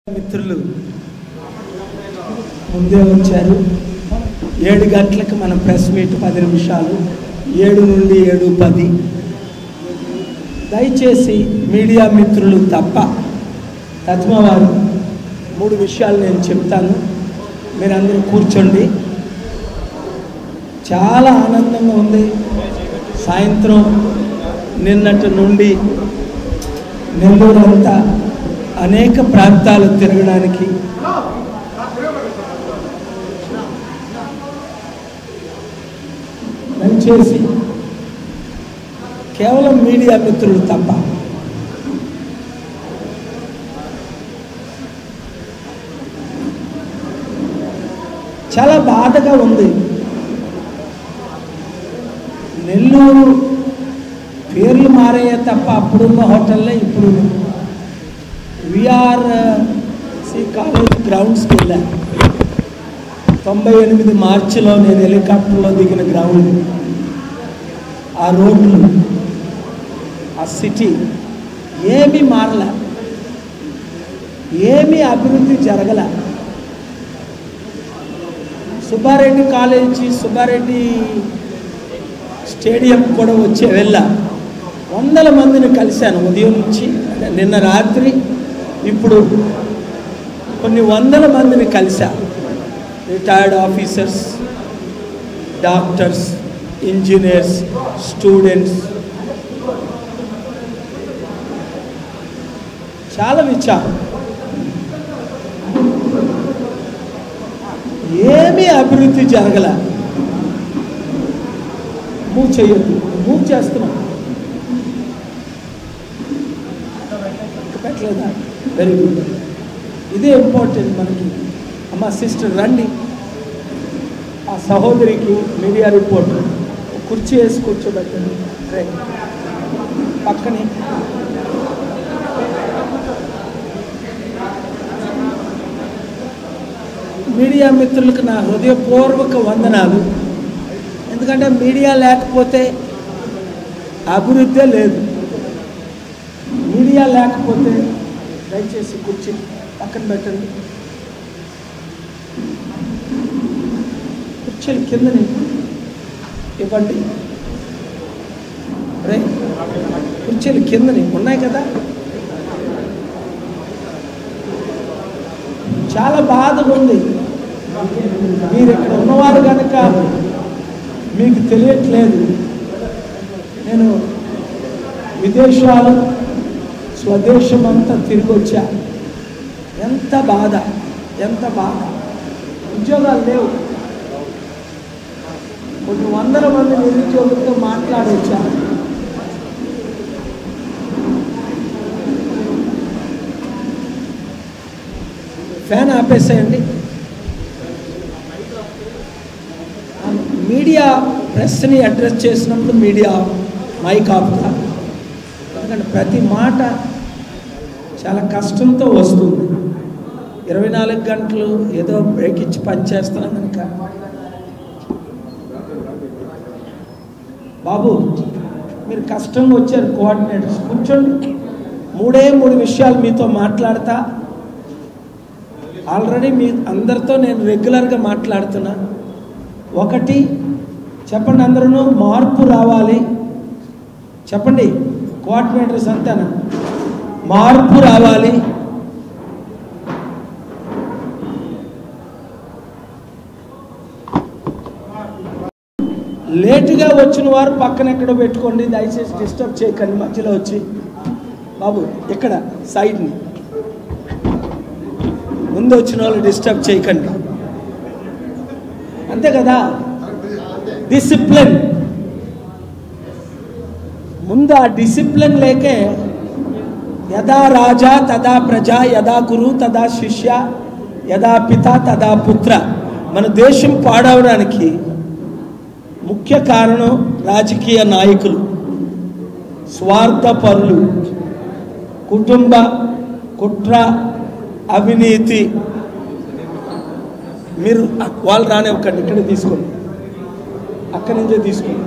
మిత్రులు ముందే వచ్చారు ఏడు గంటలకు మన ప్రెస్ మీట్ పది నిమిషాలు ఏడు నుండి ఏడు పది దయచేసి మీడియా మిత్రులు తప్ప తత్మ వారు మూడు విషయాలు నేను చెప్తాను మీరందరూ కూర్చోండి చాలా ఆనందంగా ఉంది సాయంత్రం నిన్నటి నుండి నెల్లూరు అంతా అనేక ప్రాంతాలు తిరగడానికి దయచేసి కేవలం మీడియా మిత్రులు తప్ప చాలా బాధగా ఉంది నెల్లూరు పేర్లు మారాయే తప్ప అప్పుడున్న హోటల్లే ఇప్పుడు విఆర్ సి కాలేజ్ గ్రౌండ్స్కి వెళ్ళా తొంభై ఎనిమిది మార్చిలో నేను హెలికాప్టర్లో దిగిన గ్రౌండ్ ఆ రోడ్లు ఆ సిటీ ఏమీ మారల ఏమీ అభివృద్ధి జరగల సుబ్బారెడ్డి కాలేజీ సుబ్బారెడ్డి స్టేడియం కూడా వచ్చే వెళ్ళా వందల మందిని కలిశాను ఉదయం నుంచి అంటే నిన్న రాత్రి ఇప్పుడు కొన్ని వందల మందిని కలిశా retired officers doctors engineers students చాలా విచారం ఏమీ అభివృద్ధి జరగల మూవ్ చేయొద్దు మూవ్ చేస్తున్నాం పెట్టలేదా వెరీ గుడ్ ఇదే ఇంపార్టెంట్ మనకి అమ్మ సిస్టర్ రండి ఆ సహోదరికి మీడియా రిపోర్టర్ కుర్చీ వేసి కూర్చోబెట్టండి రైట్ పక్కనే మీడియా మిత్రులకు నా హృదయపూర్వక వందనాలు ఎందుకంటే మీడియా లేకపోతే అభివృద్ధే లేదు మీడియా లేకపోతే దయచేసి కుర్చీ పక్కన పెట్టండి కుర్చీలు కిందని ఇవ్వండి రే కుర్చీలు కిందని ఉన్నాయి కదా చాలా బాధగా ఉంది మీరు ఇక్కడ ఉన్నవారు కనుక మీకు తెలియట్లేదు నేను విదేశాలు స్వదేశం అంతా తిరిగి వచ్చా ఎంత బాధ ఎంత బాధ ఉద్యోగాలు లేవు కొన్ని వందల మంది నిరుద్యోగులతో మాట్లాడొచ్చా ఫ్యాన్ ఆపేసేయండి మీడియా ప్రెస్ని అడ్రస్ చేసినప్పుడు మీడియా మైక్ ఆపుతా ఎందుకంటే ప్రతి మాట చాలా కష్టంతో వస్తుంది ఇరవై నాలుగు గంటలు ఏదో బ్రేక్ ఇచ్చి పనిచేస్తున్నాం కనుక బాబు మీరు కష్టంగా వచ్చారు కోఆర్డినేటర్స్ కూర్చోండి మూడే మూడు విషయాలు మీతో మాట్లాడతా ఆల్రెడీ మీ అందరితో నేను రెగ్యులర్గా మాట్లాడుతున్నా ఒకటి చెప్పండి అందరూ మార్పు రావాలి చెప్పండి కోఆర్డినేటర్స్ అంతానా మార్పు రావాలి లేటుగా వచ్చిన వారు పక్కన ఎక్కడో పెట్టుకోండి దయచేసి డిస్టర్బ్ చేయకండి మధ్యలో వచ్చి బాబు ఇక్కడ సైడ్ని ముందు వచ్చిన వాళ్ళు డిస్టర్బ్ చేయకండి అంతే కదా డిసిప్లిన్ ముందు ఆ డిసిప్లిన్ లేకే యదా రాజా తదా ప్రజ యదా గురు తదా శిష్య యదా పిత తదా పుత్ర మన దేశం పాడవడానికి ముఖ్య కారణం రాజకీయ నాయకులు స్వార్థపరులు కుటుంబ కుట్ర అవినీతి మీరు వాళ్ళు రానివ్వకండి ఇక్కడ తీసుకోండి అక్కడి నుంచే తీసుకోండి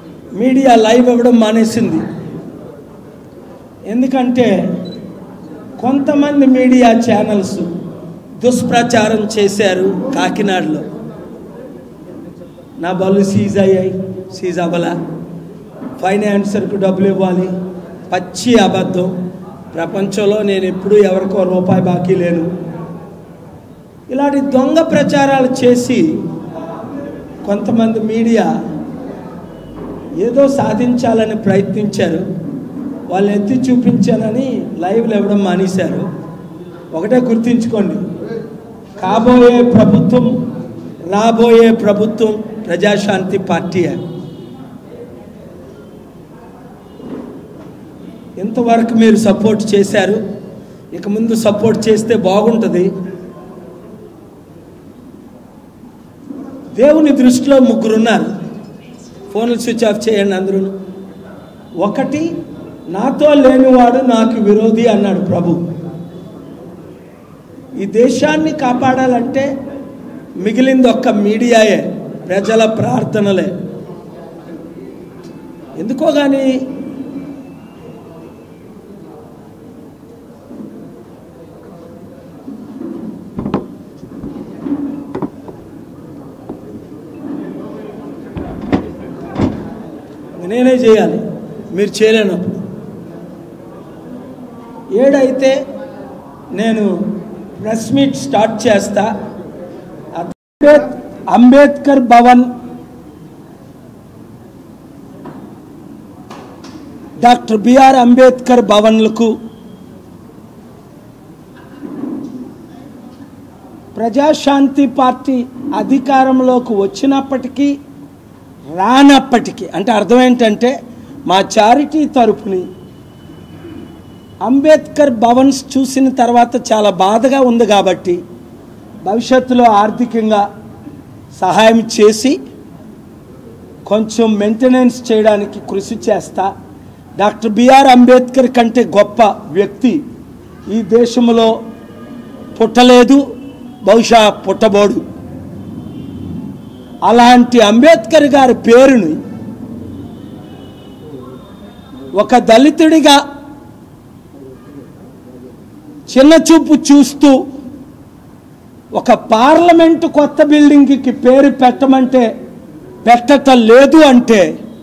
మీడియా లైవ్ ఇవ్వడం మానేసింది ఎందుకంటే కొంతమంది మీడియా ఛానల్స్ దుష్ప్రచారం చేశారు కాకినాడలో నా బళ్ళు సీజ్ అయ్యాయి సీజ్ అవ్వలా ఫైనాన్సర్కు డబ్బులు ఇవ్వాలి పచ్చి అబద్ధం ప్రపంచంలో నేను ఎప్పుడూ ఎవరికో రూపాయి బాకీ లేను ఇలాంటి దొంగ ప్రచారాలు చేసి కొంతమంది మీడియా ఏదో సాధించాలని ప్రయత్నించారు వాళ్ళు ఎత్తి చూపించానని లైవ్లు ఇవ్వడం మానేశారు ఒకటే గుర్తుంచుకోండి కాబోయే ప్రభుత్వం రాబోయే ప్రభుత్వం ప్రజాశాంతి పార్టీ ఇంతవరకు మీరు సపోర్ట్ చేశారు ఇక ముందు సపోర్ట్ చేస్తే బాగుంటుంది దేవుని దృష్టిలో ముగ్గురు ఉన్నారు ఫోన్లు స్విచ్ ఆఫ్ చేయండి అందరూ ఒకటి నాతో లేనివాడు నాకు విరోధి అన్నాడు ప్రభు ఈ దేశాన్ని కాపాడాలంటే మిగిలింది ఒక్క మీడియాయే ప్రజల ప్రార్థనలే ఎందుకో కానీ నేనే చేయాలి మీరు చేయలేనప్పుడు ఏడైతే నేను ప్రెస్ మీట్ స్టార్ట్ చేస్తా అంబేద్ అంబేద్కర్ భవన్ డాక్టర్ బిఆర్ అంబేద్కర్ భవన్లకు ప్రజాశాంతి పార్టీ అధికారంలోకి వచ్చినప్పటికీ రానప్పటికీ అంటే అర్థం ఏంటంటే మా చారిటీ తరపుని అంబేద్కర్ భవన్స్ చూసిన తర్వాత చాలా బాధగా ఉంది కాబట్టి భవిష్యత్తులో ఆర్థికంగా సహాయం చేసి కొంచెం మెయింటెనెన్స్ చేయడానికి కృషి చేస్తా డాక్టర్ బిఆర్ అంబేద్కర్ కంటే గొప్ప వ్యక్తి ఈ దేశంలో పుట్టలేదు బహుశా పుట్టబోడు అలాంటి అంబేద్కర్ గారి పేరుని ఒక దళితుడిగా చిన్న చూపు చూస్తూ ఒక పార్లమెంటు కొత్త బిల్డింగ్కి పేరు పెట్టమంటే పెట్టటం లేదు అంటే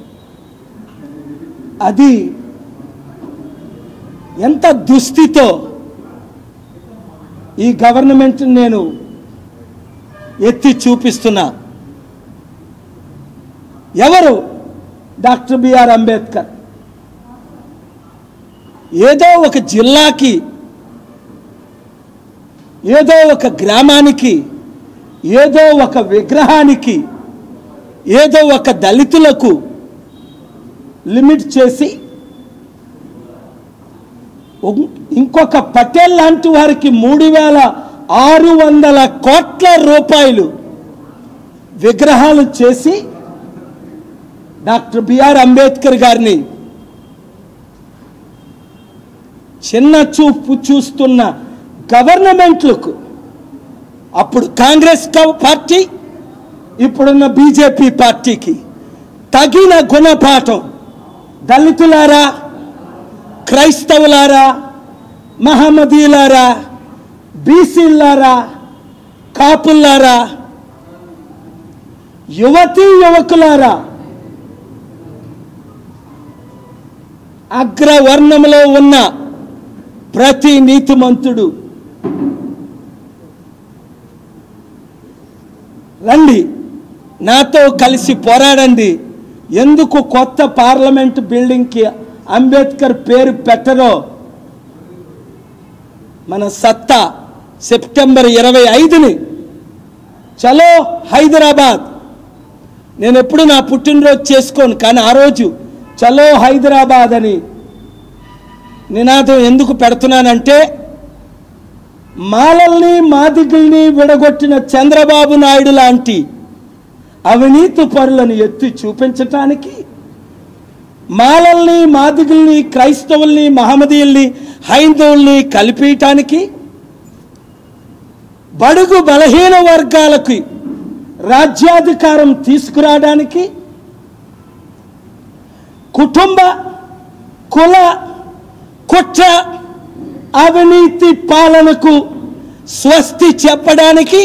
అది ఎంత దుస్థితో ఈ గవర్నమెంట్ నేను ఎత్తి చూపిస్తున్నా ఎవరు డాక్టర్ బిఆర్ అంబేద్కర్ ఏదో ఒక జిల్లాకి ఏదో ఒక గ్రామానికి ఏదో ఒక విగ్రహానికి ఏదో ఒక దళితులకు లిమిట్ చేసి ఉం- ఇంకొక పటేల్ లాంటి వారికి మూడు వేల ఆరు వందల కోట్ల రూపాయలు విగ్రహాలు చేసి డాక్టర్ బిఆర్ అంబేద్కర్ గారిని చిన్న చూపు చూస్తున్న గవర్నమెంట్లకు అప్పుడు కాంగ్రెస్ క- పార్టీ ఇప్పుడున్న బీజేపీ పార్టీకి తగిన గుణపాఠం దళితులారా క్రైస్తవులారా మహమ్మదీలారా బీసీలారా కాపుల్లారా యువతీ యువకులారా అగ్రవర్ణంలో ఉన్న ప్రతి నీతిమంతుడు రండి నాతో కలిసి పోరాడండి ఎందుకు కొత్త పార్లమెంట్ బిల్డింగ్కి అంబేద్కర్ పేరు పెట్టరో మన సత్తా సెప్టెంబర్ ఇరవై ఐదుని చలో హైదరాబాద్ నేను ఎప్పుడు నా పుట్టినరోజు చేసుకోను కానీ ఆ రోజు చలో హైదరాబాద్ అని నినాదం ఎందుకు పెడుతున్నానంటే మాలల్ని మాదిగుల్ని విడగొట్టిన చంద్రబాబు నాయుడు లాంటి అవినీతి పరులను ఎత్తి చూపించటానికి మాలల్ని మాదిగుల్ని క్రైస్తవుల్ని మహమ్మదీయుల్ని హైందవుల్ని కలిపేయటానికి బడుగు బలహీన వర్గాలకి రాజ్యాధికారం తీసుకురావడానికి కుటుంబ కుల కుట్ర అవినీతి పాలనకు స్వస్తి చెప్పడానికి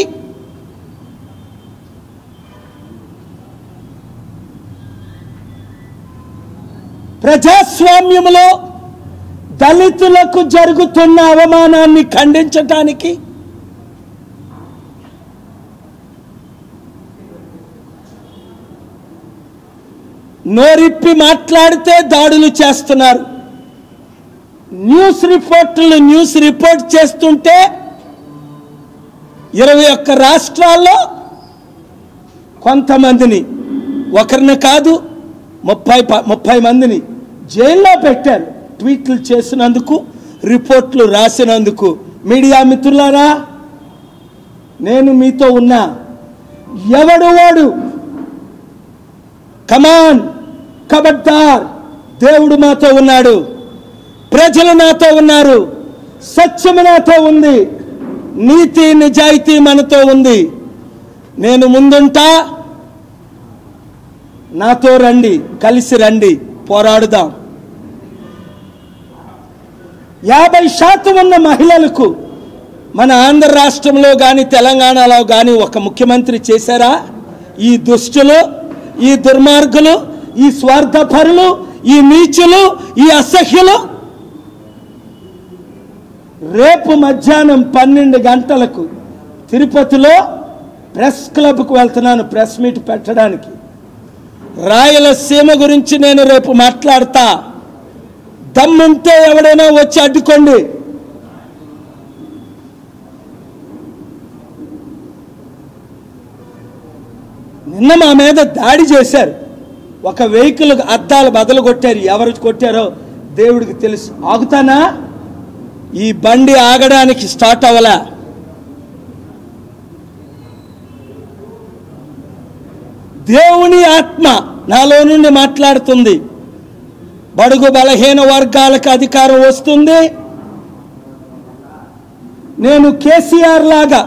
ప్రజాస్వామ్యంలో దళితులకు జరుగుతున్న అవమానాన్ని ఖండించటానికి నోరిప్పి మాట్లాడితే దాడులు చేస్తున్నారు న్యూస్ రిపోర్టులు న్యూస్ రిపోర్ట్ చేస్తుంటే ఇరవై ఒక్క రాష్ట్రాల్లో కొంతమందిని ఒకరిని కాదు ముప్పై ప- ముప్పై మందిని జైల్లో పెట్టారు ట్వీట్లు చేసినందుకు రిపోర్ట్లు రాసినందుకు మీడియా మిత్రులారా నేను మీతో ఉన్నా ఎవడు వాడు కమాన్ కబడ్దార్ దేవుడు మాతో ఉన్నాడు ప్రజలు నాతో ఉన్నారు సత్యము నాతో ఉంది నీతి నిజాయితీ మనతో ఉంది నేను ముందుంటా నాతో రండి కలిసి రండి పోరాడుదాం యాభై శాతం ఉన్న మహిళలకు మన ఆంధ్ర రాష్ట్రంలో కానీ తెలంగాణలో కానీ ఒక ముఖ్యమంత్రి చేశారా ఈ దుష్టులు ఈ దుర్మార్గులు ఈ స్వార్థపరులు ఈ నీచులు ఈ అసహ్యులు రేపు మధ్యాహ్నం పన్నెండు గంటలకు తిరుపతిలో ప్రెస్ క్లబ్కు వెళ్తున్నాను ప్రెస్ మీట్ పెట్టడానికి రాయలసీమ గురించి నేను రేపు మాట్లాడతా దమ్ముంటే ఎవడైనా వచ్చి అడ్డుకోండి నిన్న మా మీద దాడి చేశారు ఒక వెహికల్ అద్దాలు బదలు కొట్టారు ఎవరు కొట్టారో దేవుడికి తెలుసు ఆగుతానా ఈ బండి ఆగడానికి స్టార్ట్ అవ్వలా దేవుని ఆత్మ నాలో నుండి మాట్లాడుతుంది బడుగు బలహీన వర్గాలకు అధికారం వస్తుంది నేను కేసీఆర్ లాగా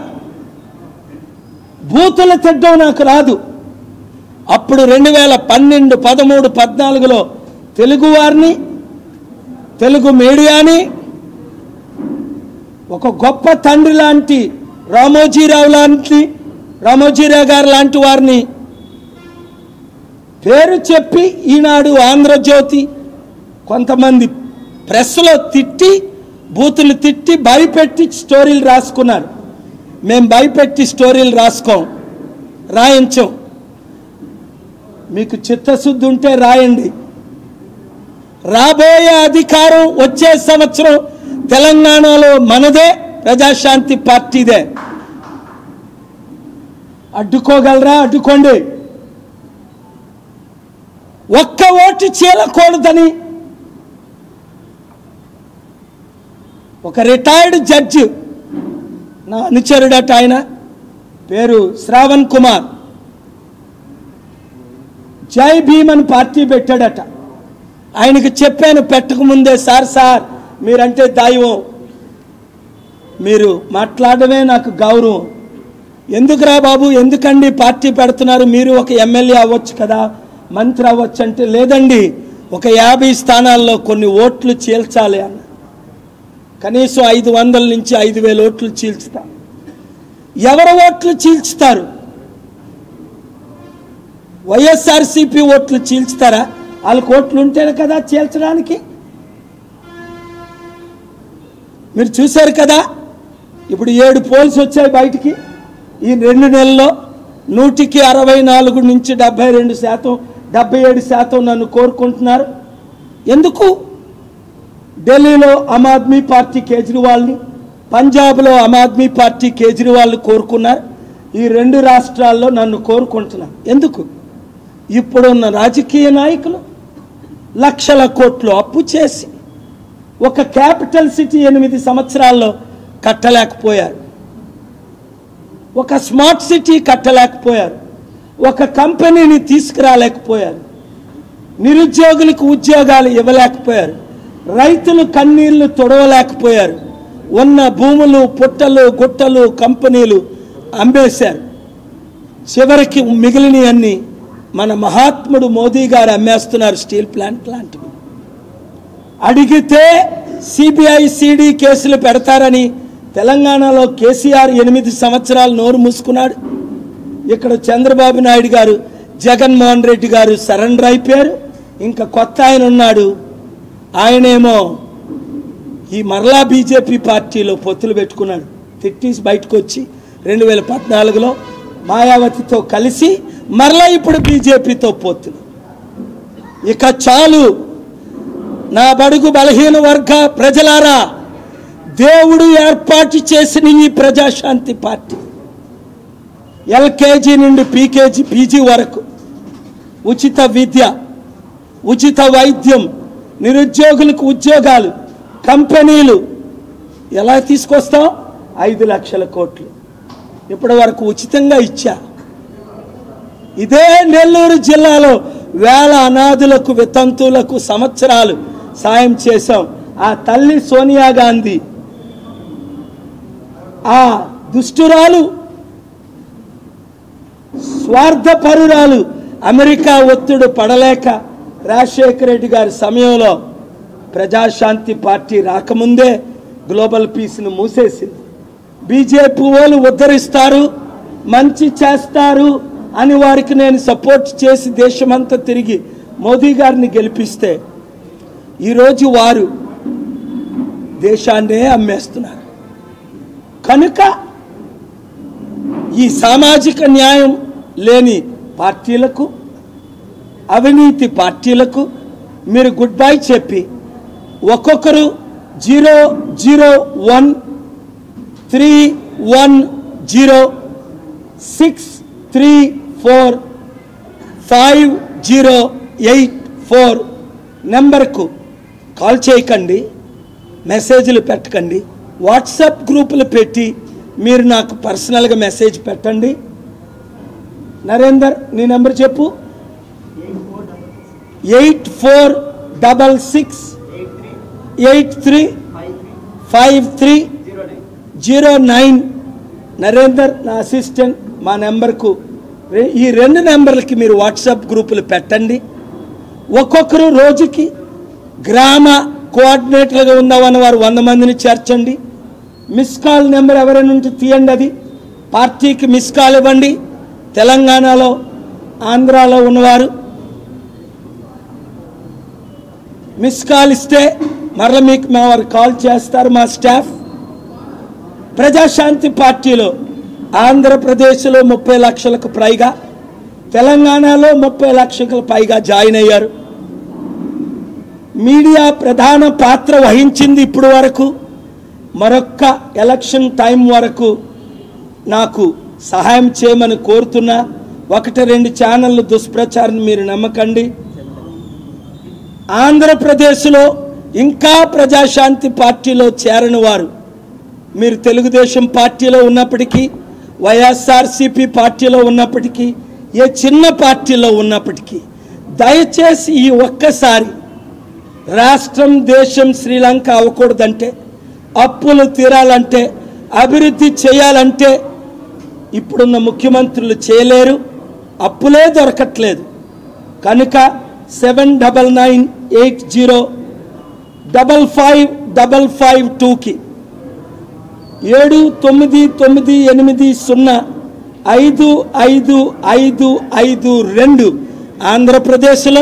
బూతుల తిడ్డం నాకు రాదు అప్పుడు రెండు వేల పన్నెండు పదమూడు పద్నాలుగులో తెలుగు వారిని తెలుగు మీడియాని ఒక గొప్ప తండ్రి లాంటి రామోజీరావు లాంటి రామోజీరావు గారు లాంటి వారిని పేరు చెప్పి ఈనాడు ఆంధ్రజ్యోతి కొంతమంది ప్రెస్లో తిట్టి బూతులు తిట్టి భయపెట్టి స్టోరీలు రాసుకున్నారు మేము భయపెట్టి స్టోరీలు రాసుకోం రాయించం మీకు చిత్తశుద్ధి ఉంటే రాయండి రాబోయే అధికారం వచ్చే సంవత్సరం తెలంగాణలో మనదే ప్రజాశాంతి పార్టీదే అడ్డుకోగలరా అడ్డుకోండి ఒక్క ఓటు చీలకూడదని ఒక రిటైర్డ్ జడ్జి నా అనుచరుడట ఆయన పేరు శ్రావణ్ కుమార్ జై భీమ్ అని పార్టీ పెట్టాడట ఆయనకు చెప్పాను పెట్టకముందే సార్ సార్ మీరంటే దైవం మీరు మాట్లాడమే నాకు గౌరవం ఎందుకురా బాబు ఎందుకండి పార్టీ పెడుతున్నారు మీరు ఒక ఎమ్మెల్యే అవ్వచ్చు కదా మంత్రి అవ్వచ్చు అంటే లేదండి ఒక యాభై స్థానాల్లో కొన్ని ఓట్లు చీల్చాలి అన్న కనీసం ఐదు వందల నుంచి ఐదు వేల ఓట్లు చీల్చుతా ఎవరి ఓట్లు చీల్చుతారు వైఎస్ఆర్సీపీ ఓట్లు చీల్చుతారా వాళ్ళకి ఓట్లు ఉంటేనే కదా చీల్చడానికి మీరు చూశారు కదా ఇప్పుడు ఏడు పోల్స్ వచ్చాయి బయటికి ఈ రెండు నెలల్లో నూటికి అరవై నాలుగు నుంచి డెబ్బై రెండు శాతం డెబ్బై ఏడు శాతం నన్ను కోరుకుంటున్నారు ఎందుకు ఢిల్లీలో ఆమ్ ఆద్మీ పార్టీ కేజ్రీవాల్ని పంజాబ్లో ఆమ్ ఆద్మీ పార్టీ కేజ్రీవాల్ని కోరుకున్నారు ఈ రెండు రాష్ట్రాల్లో నన్ను కోరుకుంటున్నారు ఎందుకు ఇప్పుడున్న రాజకీయ నాయకులు లక్షల కోట్లు అప్పు చేసి ఒక క్యాపిటల్ సిటీ ఎనిమిది సంవత్సరాల్లో కట్టలేకపోయారు ఒక స్మార్ట్ సిటీ కట్టలేకపోయారు ఒక కంపెనీని తీసుకురాలేకపోయారు నిరుద్యోగులకు ఉద్యోగాలు ఇవ్వలేకపోయారు రైతులు కన్నీళ్లు తొడవలేకపోయారు ఉన్న భూములు పుట్టలు గుట్టలు కంపెనీలు అమ్మేశారు చివరికి మిగిలినవన్నీ మన మహాత్ముడు మోదీ గారు అమ్మేస్తున్నారు స్టీల్ ప్లాంట్ లాంటివి అడిగితే సిబిఐ సిడి కేసులు పెడతారని తెలంగాణలో కేసీఆర్ ఎనిమిది సంవత్సరాలు నోరు మూసుకున్నాడు ఇక్కడ చంద్రబాబు నాయుడు గారు జగన్మోహన్ రెడ్డి గారు సరెండర్ అయిపోయారు ఇంకా కొత్త ఆయన ఉన్నాడు ఆయనేమో ఈ మరలా బీజేపీ పార్టీలో పొత్తులు పెట్టుకున్నాడు తిట్టేసి బయటకు వచ్చి రెండు వేల పద్నాలుగులో మాయావతితో కలిసి మరలా ఇప్పుడు బీజేపీతో పొత్తులు ఇక చాలు నా బడుగు బలహీన వర్గ ప్రజలారా దేవుడు ఏర్పాటు చేసిన ఈ ప్రజాశాంతి పార్టీ ఎల్కేజీ నుండి పీకేజీ పీజీ వరకు ఉచిత విద్య ఉచిత వైద్యం నిరుద్యోగులకు ఉద్యోగాలు కంపెనీలు ఎలా తీసుకొస్తాం ఐదు లక్షల కోట్లు ఇప్పటి వరకు ఉచితంగా ఇచ్చా ఇదే నెల్లూరు జిల్లాలో వేల అనాథులకు వితంతువులకు సంవత్సరాలు సాయం చేశాం ఆ తల్లి సోనియా గాంధీ ఆ దుష్టురాలు స్వార్థపరురాలు అమెరికా ఒత్తిడి పడలేక రాజశేఖర రెడ్డి గారి సమయంలో ప్రజాశాంతి పార్టీ రాకముందే గ్లోబల్ పీస్ను మూసేసింది బీజేపీ వాళ్ళు ఉద్ధరిస్తారు మంచి చేస్తారు అని వారికి నేను సపోర్ట్ చేసి దేశమంతా తిరిగి మోదీ గారిని గెలిపిస్తే ఈరోజు వారు దేశాన్నే అమ్మేస్తున్నారు కనుక ఈ సామాజిక న్యాయం లేని పార్టీలకు అవినీతి పార్టీలకు మీరు గుడ్ బై చెప్పి ఒక్కొక్కరు zero zero one three one zero six three four five zero eight four నెంబర్కు కాల్ చేయకండి మెసేజ్లు పెట్టకండి వాట్సాప్ గ్రూపులు పెట్టి మీరు నాకు పర్సనల్గా మెసేజ్ పెట్టండి నరేందర్ నీ నెంబర్ చెప్పు eight four double six eight three five three zero nine Narender నా అసిస్టెంట్ మా నెంబర్కు రె- ఈ రెండు నెంబర్లకి మీరు వాట్సాప్ గ్రూపులు పెట్టండి ఒక్కొక్కరు రోజుకి గ్రామ కోఆర్డినేటర్లుగా ఉన్నవన్న వారు వంద మందిని చేర్చండి మిస్ కాల్ నెంబర్ ఎవరైనా ఉంటే తీయండి అది పార్టీకి మిస్ కాల్ ఇవ్వండి తెలంగాణలో ఆంధ్రాలో ఉన్నవారు మిస్ కాల్ ఇస్తే మరల మీకు మా వారు కాల్ చేస్తారు మా స్టాఫ్ ప్రజాశాంతి పార్టీలో ఆంధ్రప్రదేశ్లో ముప్పై లక్షలకు పైగా తెలంగాణలో ముప్పై లక్షలకు పైగా జాయిన్ అయ్యారు మీడియా ప్రధాన పాత్ర వహించింది ఇప్పుడు వరకు మరొక్క ఎలక్షన్ టైం వరకు నాకు సహాయం చేయమని కోరుతున్నా ఒకటి రెండు ఛానళ్ళు దుష్ప్రచారం మీరు నమ్మకండి ఆంధ్రప్రదేశ్లో ఇంకా ప్రజాశాంతి పార్టీలో చేరని వారు మీరు తెలుగుదేశం పార్టీలో ఉన్నప్పటికీ వైఎస్ఆర్సిపి పార్టీలో ఉన్నప్పటికీ ఏ చిన్న పార్టీలో ఉన్నప్పటికీ దయచేసి ఈ ఒక్కసారి రాష్ట్రం దేశం శ్రీలంక అవ్వకూడదంటే అప్పులు తీరాలంటే అభివృద్ధి చేయాలంటే ఇప్పుడున్న ముఖ్యమంత్రులు చేయలేరు అప్పులే దొరకట్లేదు కనుక seven double nine eight zero double five double five టూకి ఏడు తొమ్మిది తొమ్మిది ఎనిమిది సున్నా ఐదు ఐదు ఐదు ఐదు రెండు ఆంధ్రప్రదేశ్లో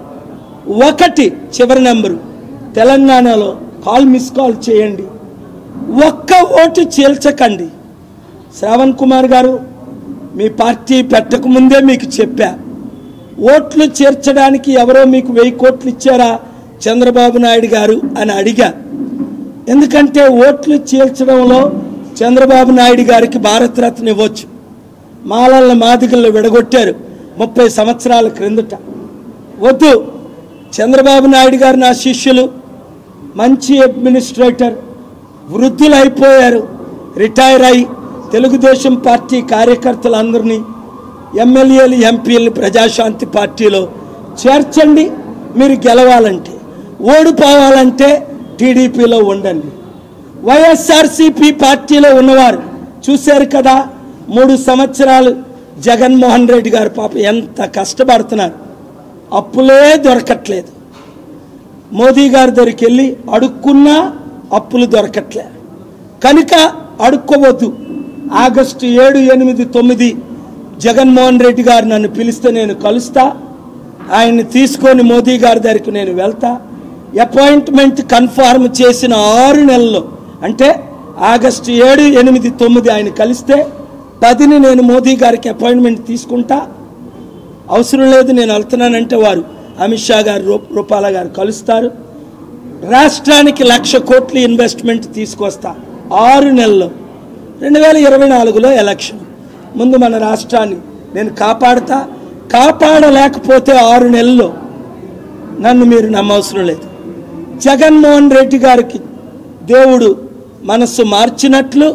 ఒకటి చివరి నెంబరు తెలంగాణలో కాల్ మిస్ కాల్ చేయండి ఒక్క ఓటు చీల్చకండి శ్రావణ్ కుమార్ గారు మీ పార్టీ పెట్టకముందే మీకు చెప్పా ఓట్లు చేర్చడానికి ఎవరో మీకు వెయ్యి కోట్లు ఇచ్చారా చంద్రబాబు నాయుడు గారు అని అడిగా ఎందుకంటే ఓట్లు చీల్చడంలో చంద్రబాబు నాయుడు గారికి భారతరత్న ఇవ్వచ్చు మాలల మాదిగల్లో విడగొట్టారు ముప్పై సంవత్సరాల క్రిందట వద్దు చంద్రబాబు నాయుడు గారు నా శిష్యులు మంచి అడ్మినిస్ట్రేటర్ వృద్ధులు అయిపోయారు రిటైర్ అయి తెలుగుదేశం పార్టీ కార్యకర్తలందరినీ ఎమ్మెల్యేలు ఎంపీలు ప్రజాశాంతి పార్టీలో చేర్చండి మీరు గెలవాలంటే ఓడిపోవాలంటే టీడీపీలో ఉండండి వైఎస్ఆర్సీపీ పార్టీలో ఉన్నవారు చూశారు కదా మూడు సంవత్సరాలు జగన్మోహన్ రెడ్డి గారు పాప ఎంత కష్టపడుతున్నారు అప్పులే దొరకట్లేదు మోదీ గారి దగ్గరికి వెళ్ళి అడుక్కున్నా అప్పులు దొరకట్లే కనుక అడుక్కోవద్దు ఆగస్టు ఏడు ఎనిమిది తొమ్మిది జగన్మోహన్ రెడ్డి గారు నన్ను పిలిస్తే నేను కలుస్తా ఆయన్ని తీసుకొని మోదీ గారి దగ్గరికి నేను వెళ్తా అపాయింట్మెంట్ కన్ఫర్మ్ చేసిన ఆరు నెలల్లో అంటే ఆగస్టు ఏడు ఎనిమిది తొమ్మిది ఆయన కలిస్తే పదిని నేను మోదీ గారికి అపాయింట్మెంట్ తీసుకుంటా అవసరం లేదు నేను వెళ్తున్నానంటే వారు అమిత్ షా గారు రూ- రూపాల గారు కలుస్తారు రాష్ట్రానికి లక్ష కోట్ల ఇన్వెస్ట్మెంట్ తీసుకొస్తా ఆరు నెలల్లో రెండు వేల ఇరవై నాలుగులో ఎలక్షన్ ముందు మన రాష్ట్రాన్ని నేను కాపాడుతా కాపాడలేకపోతే ఆరు నెలల్లో నన్ను మీరు నమ్మవసరం లేదు జగన్మోహన్ రెడ్డి గారికి దేవుడు మనస్సు మార్చినట్లు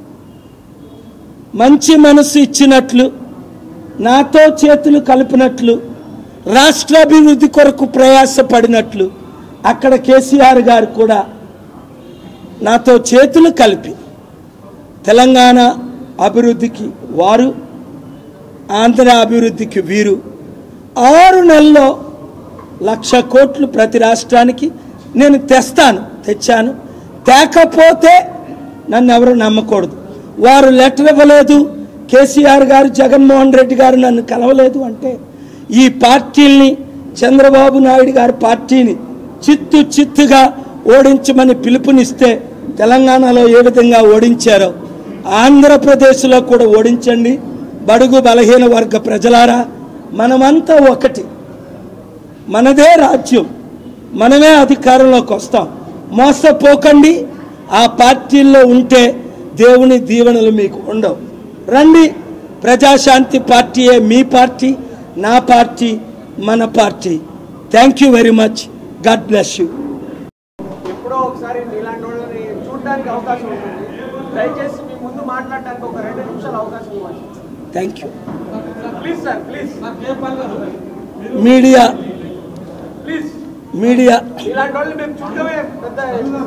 మంచి మనసు ఇచ్చినట్లు నాతో చేతులు కలిపినట్లు రాష్ట్రాభివృద్ధి కొరకు ప్రయాసపడినట్లు అక్కడ కేసీఆర్ గారు కూడా నాతో చేతులు కలిపి తెలంగాణ అభివృద్ధికి వారు ఆంధ్ర అభివృద్ధికి వీరు ఆరు నెలల్లో లక్ష కోట్లు ప్రతి రాష్ట్రానికి నేను తెస్తాను తెచ్చాను తేకపోతే నన్ను ఎవరు నమ్మకూడదు వారు లెటర్ ఇవ్వలేదు కేసీఆర్ గారు జగన్మోహన్ రెడ్డి గారు నన్ను కలవలేదు అంటే ఈ పార్టీల్ని చంద్రబాబు నాయుడు గారి పార్టీని చిత్తు చిత్తుగా ఓడించమని పిలుపునిస్తే తెలంగాణలో ఏ విధంగా ఓడించారో ఆంధ్రప్రదేశ్లో కూడా ఓడించండి బడుగు బలహీన వర్గ ప్రజలారా మనమంతా ఒకటి మనదే రాజ్యం మనమే అధికారంలోకి వస్తాం మోసపోకండి ఆ పార్టీల్లో ఉంటే దేవుని దీవెనలు మీకు ఉండవు రండి ప్రజాశాంతి పార్టీయే మీ పార్టీ నా పార్టీ మన party thank you very much God bless you ఎప్పుడో ఒకసారి ఇలాంటి వాళ్ళని చూడడానికి అవకాశం ఉంటుంది దయచేసి మీ ముందు మాట్లాడడానికి ఒక రెండు నిమిషాలు అవకాశం ఇవ్వండి thank you please sir please media please media ఇలాంటి వాళ్ళని మేము చూడడమే పెద్ద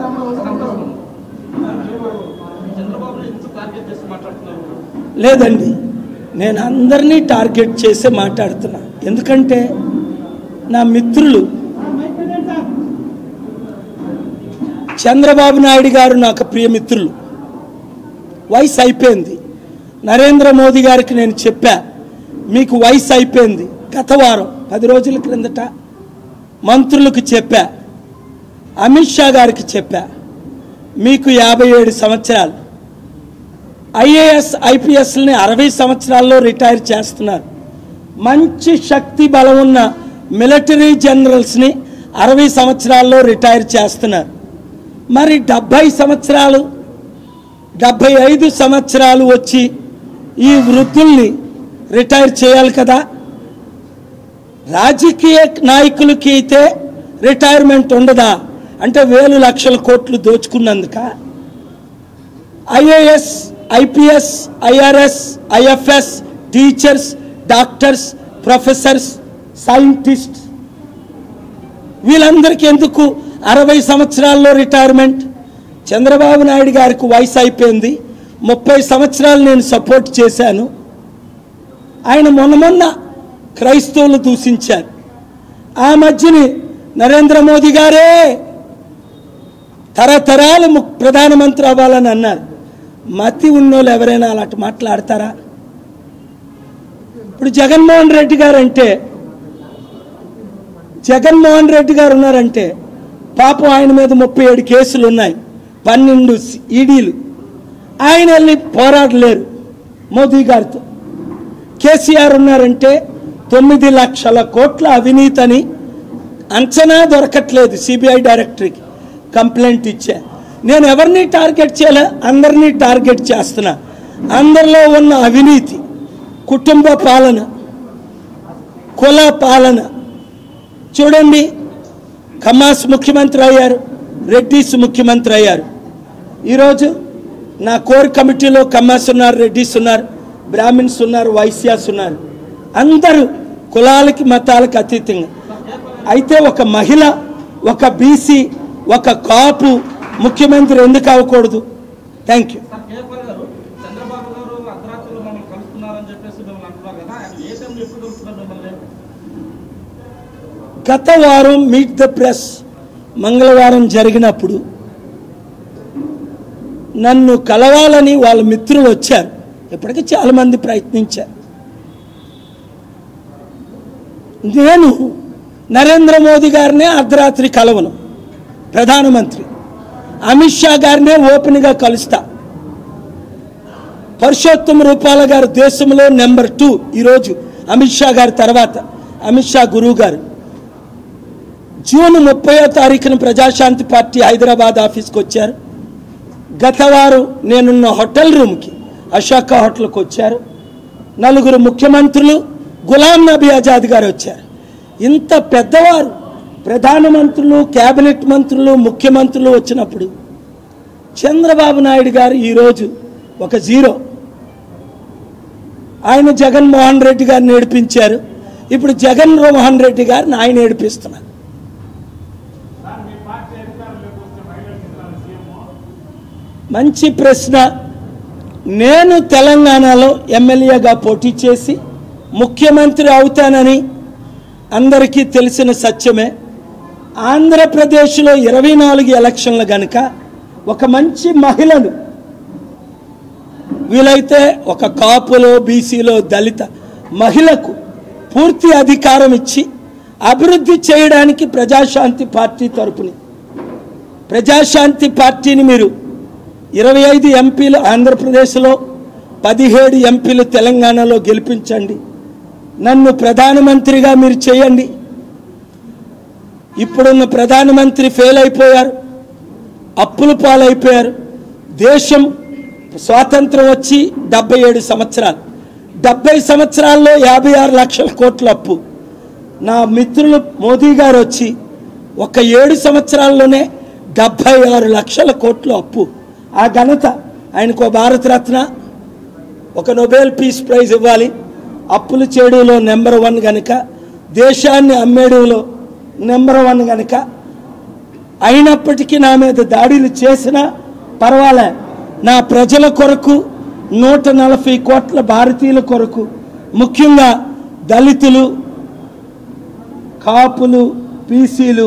లేదండి నేను అందరినీ టార్గెట్ చేసే మాట్లాడుతున్నా ఎందుకంటే నా మిత్రులు చంద్రబాబు నాయుడు గారు నాకు ప్రియమిత్రులు వయసు అయిపోయింది నరేంద్ర మోదీ గారికి నేను చెప్పా మీకు వయసు అయిపోయింది గత వారం పది రోజుల క్రిందట మంత్రులకు చెప్పా అమిత్ షా గారికి చెప్పా మీకు యాభై ఏడు సంవత్సరాలు ఐఏఎస్ ఐపీఎస్ని అరవై సంవత్సరాల్లో రిటైర్ చేస్తున్నారు మంచి శక్తి బలం ఉన్న మిలిటరీ జనరల్స్ని అరవై సంవత్సరాల్లో రిటైర్ చేస్తున్నారు మరి డెబ్భై సంవత్సరాలు డెబ్భై ఐదు సంవత్సరాలు వచ్చి ఈ వృద్ధుల్ని రిటైర్ చేయాలి కదా రాజకీయ నాయకులకి అయితే రిటైర్మెంట్ ఉండదా అంటే వేలు లక్షల కోట్లు దోచుకున్నందుక IAS IPS IRS IFS teachers doctors professors scientist వీళ్ళందరికీ ఎందుకు అరవై సంవత్సరాల్లో రిటైర్మెంట్ చంద్రబాబు నాయుడు గారికి వయసు అయిపోయింది ముప్పై సంవత్సరాలు నేను సపోర్ట్ చేశాను ఆయన మొన్న మొన్న క్రైస్తవులు దూషించారు ఆ మధ్యని నరేంద్ర మోదీ గారే తరతరాలు ము- ప్రధానమంత్రి అవ్వాలని అన్నారు మతి ఉన్నోళ్ళు ఎవరైనా అలాంటి మాట్లాడతారా ఇప్పుడు జగన్మోహన్ రెడ్డి గారు అంటే జగన్మోహన్ రెడ్డి గారు ఉన్నారంటే పాపం ఆయన మీద ముప్పై ఏడు కేసులు ఉన్నాయి పన్నెండు ఈడీలు ఆయన వెళ్ళి పోరాడలేరు మోదీ గారితో కేసీఆర్ ఉన్నారంటే తొమ్మిది లక్షల కోట్ల అవినీతని అంచనా దొరకట్లేదు సిబిఐ డైరెక్టర్కి కంప్లైంట్ ఇచ్చా నేను ఎవరిని టార్గెట్ చేయలే అందరినీ టార్గెట్ చేస్తున్నా అందరిలో ఉన్న అవినీతి కుటుంబ పాలన కుల పాలన చూడండి కమాస్ ముఖ్యమంత్రి అయ్యారు రెడ్డిస్ ముఖ్యమంత్రి అయ్యారు ఈరోజు నా కోర్ కమిటీలో కమ్మాస్ ఉన్నారు రెడ్డిస్ ఉన్నారు బ్రాహ్మిన్స్ ఉన్నారు వైశ్యాస్ ఉన్నారు అందరూ కులాలకి మతాలకి అతీతంగా అయితే ఒక మహిళ ఒక బీసీ ఒక కాపు ముఖ్యమంత్రి ఎందుకు అవ్వకూడదు థ్యాంక్ యూ సార్ కేఎఫ్ఆర్ గారు చంద్రబాబు గారు అర్ధరాత్రులు మమ్మల్ని కలుస్తున్నారని చెప్పేసి మిమ్మల్ని అంటున్నారు కదా ఆయన ఏ టైంలో ఎప్పుడు కలుస్తున్నారు మిమ్మల్ని గత వారం మీట్ ద ప్రెస్ మంగళవారం జరిగినప్పుడు నన్ను కలవాలని వాళ్ళ మిత్రులు వచ్చారు ఇప్పటికీ చాలామంది ప్రయత్నించారు నేను నరేంద్ర మోదీ గారినే అర్ధరాత్రి కలవను ప్రధానమంత్రి అమిత్ షా గారినే ఓపెన్గా కలుస్తా పరుషోత్తమ రూపాల గారు దేశంలో నెంబర్ టూ ఈరోజు అమిత్ షా గారి తర్వాత అమిత్ షా గురువు గారు జూన్ ముప్పయో తారీఖున ప్రజాశాంతి పార్టీ హైదరాబాద్ ఆఫీస్కి వచ్చారు గత వారం నేనున్న హోటల్ రూమ్కి అశోక హోటల్కి వచ్చారు నలుగురు ముఖ్యమంత్రులు గులాం నబీ ఆజాద్ గారు వచ్చారు ఇంత పెద్దవారు ప్రధానమంత్రులు కేబినెట్ మంత్రులు ముఖ్యమంత్రులు వచ్చినప్పుడు చంద్రబాబు నాయుడు గారు ఈరోజు ఒక జీరో ఆయన జగన్మోహన్ రెడ్డి గారిని ఏడిపించారు ఇప్పుడు జగన్ మోహన్ రెడ్డి గారిని ఆయన ఏడిపిస్తున్నారు మంచి ప్రశ్న నేను తెలంగాణలో ఎమ్మెల్యేగా పోటీ చేసి ముఖ్యమంత్రి అవుతానని అందరికీ తెలిసిన సత్యమే ఆంధ్రప్రదేశ్లో ఇరవై నాలుగు ఎలక్షన్లు గనుక ఒక మంచి మహిళను వీలైతే ఒక కాపులో బీసీలో దళిత మహిళకు పూర్తి అధికారం ఇచ్చి అభివృద్ధి చేయడానికి ప్రజాశాంతి పార్టీ తరపుని ప్రజాశాంతి పార్టీని మీరు ఇరవై ఐదు ఎంపీలు ఆంధ్రప్రదేశ్లో పదిహేడు ఎంపీలు తెలంగాణలో గెలిపించండి నన్ను ప్రధానమంత్రిగా మీరు చేయండి ఇప్పుడున్న ప్రధానమంత్రి ఫెయిల్ అయిపోయారు అప్పుల పాలైపోయారు దేశం స్వాతంత్రం వచ్చి డెబ్బై ఏడు సంవత్సరాలు డెబ్బై సంవత్సరాల్లో యాభై ఆరు లక్షల కోట్ల అప్పు నా మిత్రులు మోదీ గారు వచ్చి ఒక ఏడు సంవత్సరాల్లోనే డెబ్బై ఆరు లక్షల కోట్ల అప్పు ఆ ఘనత ఆయనకు ఓ భారతరత్న ఒక నొబెల్ పీస్ ప్రైజ్ ఇవ్వాలి అప్పులు చేయడంలో నెంబర్ వన్ గనుక దేశాన్ని అమ్మేయడంలో నెంబర్ వన్ గనుక అయినప్పటికీ నా మీద దాడులు చేసినా పర్వాలే నా ప్రజల కొరకు నూట నలభై కోట్ల భారతీయుల కొరకు ముఖ్యంగా దళితులు కాపులు పీసీలు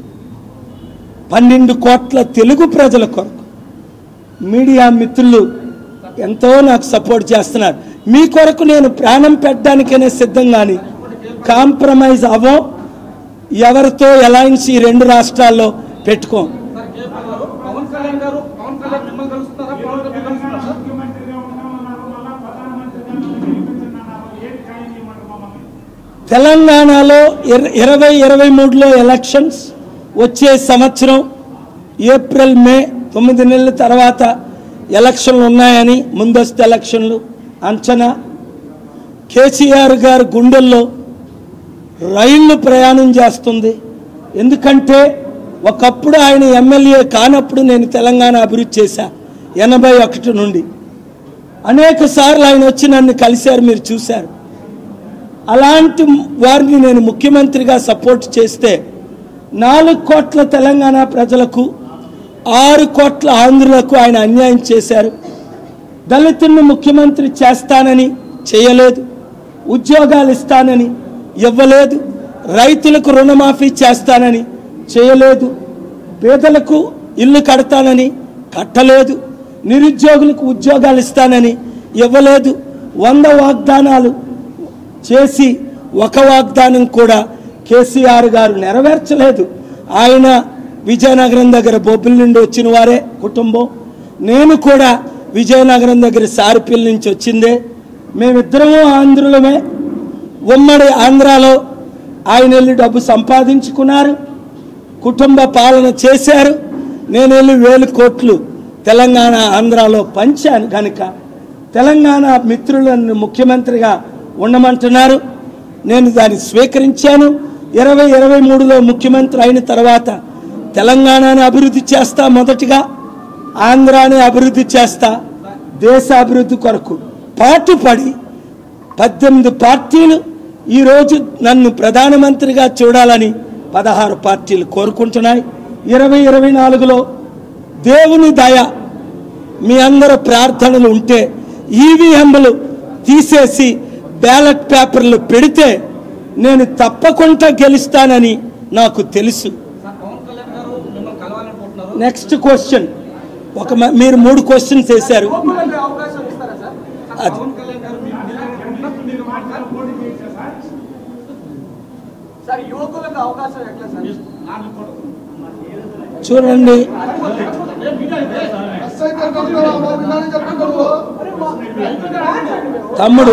పన్నెండు కోట్ల తెలుగు ప్రజల కొరకు మీడియా మిత్రులు ఎంతో నాకు సపోర్ట్ చేస్తున్నారు మీ కొరకు నేను ప్రాణం పెట్టడానికనే సిద్ధం కానీ కాంప్రమైజ్ అవ్వం ఎవరితో అలయన్స్ ఈ రెండు రాష్ట్రాల్లో పెట్టుకోం సార్ కే గారు పవన్ కళ్యాణ్ గారు పవన్ కళ్యాణ్ మిమ్మల్ని కలుస్తున్నారా పవన్ కళ్యాణ్ కలుస్తున్నారా సార్ ముఖ్యమంత్రిగా ఉన్నామన్నారు మళ్ళా ప్రధానమంత్రిగా నన్ను గెలిపించన్నారు ఏం ఖాయం చేయమంటారు మమ్మల్ని తెలంగాణలో ఇర- ఇరవై ఇరవై మూడులో ఎలక్షన్స్ వచ్చే సంవత్సరం ఏప్రిల్ మే తొమ్మిది నెలల తర్వాత ఎలక్షన్లు ఉన్నాయని ముందస్తు ఎలక్షన్లు అంచనా కేసీఆర్ గారు గుండెల్లో రైళ్లు ప్రయాణం చేస్తుంది ఎందుకంటే ఒకప్పుడు ఆయన ఎమ్మెల్యే కానప్పుడు నేను తెలంగాణ అభివృద్ధి చేశా ఎనభై ఒకటి నుండి అనేక సార్లు ఆయన వచ్చి నన్ను కలిశారు మీరు చూశారు అలాంటి వారిని నేను ముఖ్యమంత్రిగా సపోర్ట్ చేస్తే నాలుగు కోట్ల తెలంగాణ ప్రజలకు ఆరు కోట్ల ఆంధ్రులకు ఆయన అన్యాయం చేశారు దళితులను ముఖ్యమంత్రి చేస్తానని చేయలేదు ఉద్యోగాలు ఇస్తానని ఇవ్వలేదు రైతులకు రుణమాఫీ చేస్తానని చేయలేదు పేదలకు ఇల్లు కడతానని కట్టలేదు నిరుద్యోగులకు ఉద్యోగాలు ఇస్తానని ఇవ్వలేదు వంద వాగ్దానాలు చేసి ఒక వాగ్దానం కూడా కేసీఆర్ గారు నెరవేర్చలేదు ఆయన విజయనగరం దగ్గర బొబ్బిలి నుండి వచ్చిన వారే కుటుంబం నేను కూడా విజయనగరం దగ్గర సారిపిల్ నుంచి వచ్చిందే మేమిద్దరము ఆంధ్రులమే ఉమ్మడి ఆంధ్రాలో ఆయన వెళ్ళి డబ్బు సంపాదించుకున్నారు కుటుంబ పాలన చేశారు నేను వెళ్ళి వేలు కోట్లు తెలంగాణ ఆంధ్రాలో పంచాను కనుక తెలంగాణ మిత్రులను ముఖ్యమంత్రిగా ఉండమంటున్నారు నేను దాన్ని స్వీకరించాను ఇరవై ఇరవై మూడులో ముఖ్యమంత్రి అయిన తర్వాత తెలంగాణని అభివృద్ధి చేస్తా మొదటిగా ఆంధ్రాని అభివృద్ధి చేస్తా దేశ అభివృద్ధి కొరకు పాటుపడి పద్దెనిమిది పార్టీలు ఈరోజు నన్ను ప్రధానమంత్రిగా చూడాలని పదహారు పార్టీలు కోరుకుంటున్నాయి ఇరవై ఇరవై నాలుగులో దేవుని దయ మీ అందరి ప్రార్థనలు ఉంటే ఈవీఎంలు తీసేసి బ్యాలెట్ పేపర్లు పెడితే నేను తప్పకుండా గెలుస్తానని నాకు తెలుసు సార్ పవన్ కళ్యాణ్ గారు నెక్స్ట్ క్వశ్చన్ ఒక మ- మీరు మూడు క్వశ్చన్స్ వేశారు యువకులకు అవకాశం ఇస్తారా సార్ అది పవన్ కళ్యాణ్ గారు మీ- మీరు ఉన్నట్టు మీరు మాట్లాడారు పోటీ చేయొచ్చా సార్ సార్ యువకులకు అవకాశం ఎట్లా సార్ నాలుగు కోట్లు. చూడండి తమ్ముడు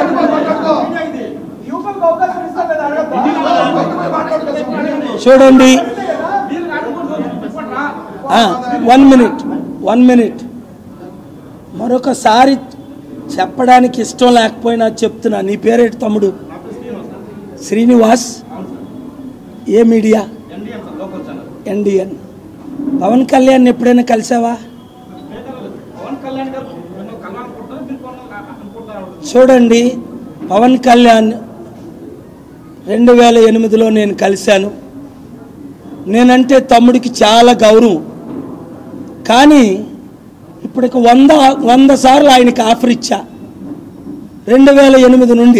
యువకులకు అవకాశం ఇస్తారు లేదా అడగద్దా? చూడండి మీరు అడుగుతుంది ఇప్పట్రా వన్ మినిట్ వన్ మినిట్ మరొకసారి చెప్పడానికి ఇష్టం లేకపోయినా చెప్తున్నా నీ పేరేంటి తమ్ముడు శ్రీనివాస్ ఏ media NDM sir local channel NDN Pavan Kalyan ఎప్పుడైనా కలిసావా పవన్ కళ్యాణ్ గారు మిమ్మల్ని కలవాలనుకుంటారు మీరు కొన్న అనుకుంటారు చూడండి పవన్ కళ్యాణ్ రెండు వేల ఎనిమిదిలో నేను కలిశాను నేనంటే తమ్ముడికి చాలా గౌరవం కానీ ఇప్పటికి వంద వంద సార్లు ఆయనకి ఆఫర్ ఇచ్చా రెండు వేల ఎనిమిది నుండి